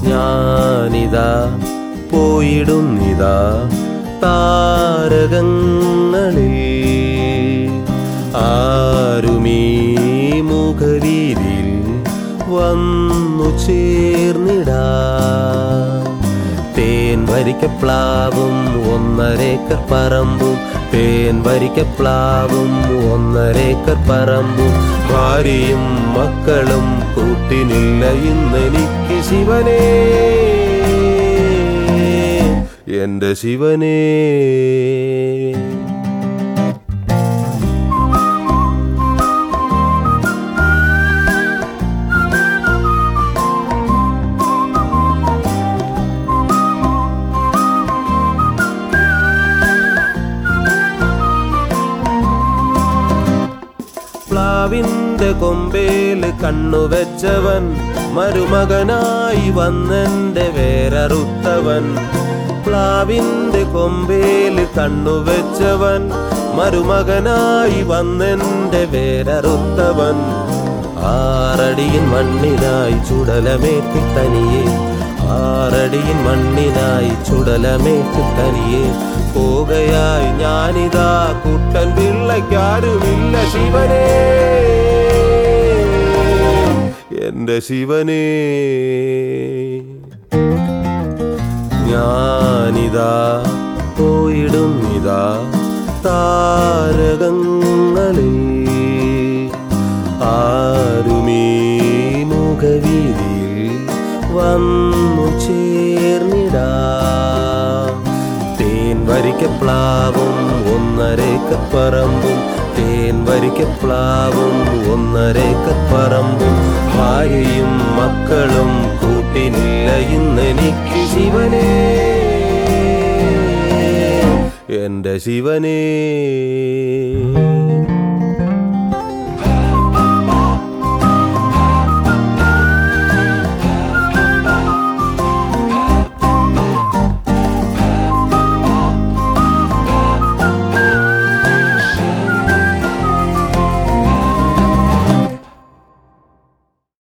ഞാനിതാ പോയിടുന്നിതാ താരകങ്ങളിൽ ആരുമീ മുഖവീതിയിൽ വന്നു ചേർന്നിടാ തേൻ വരിക്കപ്ലാവും ഒന്നരേക്കർ പറമ്പും തേൻ വരിക്കപ്ലാവും ഒന്നരേക്കർ പറമ്പും ഭാര്യയും മക്കളും കൂട്ടിനില്ല ഇന്നെനിക്ക് ശിവനേ എന്റെ ശിവനേ പ്ലാവിന്റെ കൊമ്പേല് കണ്ണുവെച്ചവൻ മരുമകനായി വന്നെന്റെ വേരറുത്തവൻ പ്ലാവിന്റെ കൊമ്പേല് കണ്ണുവെച്ചവൻ മരുമകനായി വന്നെന്റെ വേരറുത്തവൻ ആറടിயின் മണ്ണിനായി ചുടലമേറ്റി തനിയെ ആറടിயின் മണ്ണിനായി ചുടലമേറ്റി തനിയെ പോകയായി ഞാനിതാ കുട്ടൻ പിള്ളയ്ക്കാരുമില്ല ശിവനേ എന്റെ ശിവനേ ഞാനിതാ പോയിടുന്നിതാ താരകങ്ങളിൽ ആരുമീ മുഖവീതിയിൽ വന്നു ചേർന്നിടാ തേൻ വരിക്കപ്ലാവും ഒന്നരേക്കപ്പറമ്പും തേൻ വരിക്കപ്ലാവും ഒന്നരേക്കപ്പറമ്പും ഭാര്യയും മക്കളും കൂട്ടിനില്ല ഇന്നെനിക്ക് ശിവനേ എന്റെ ശിവനേ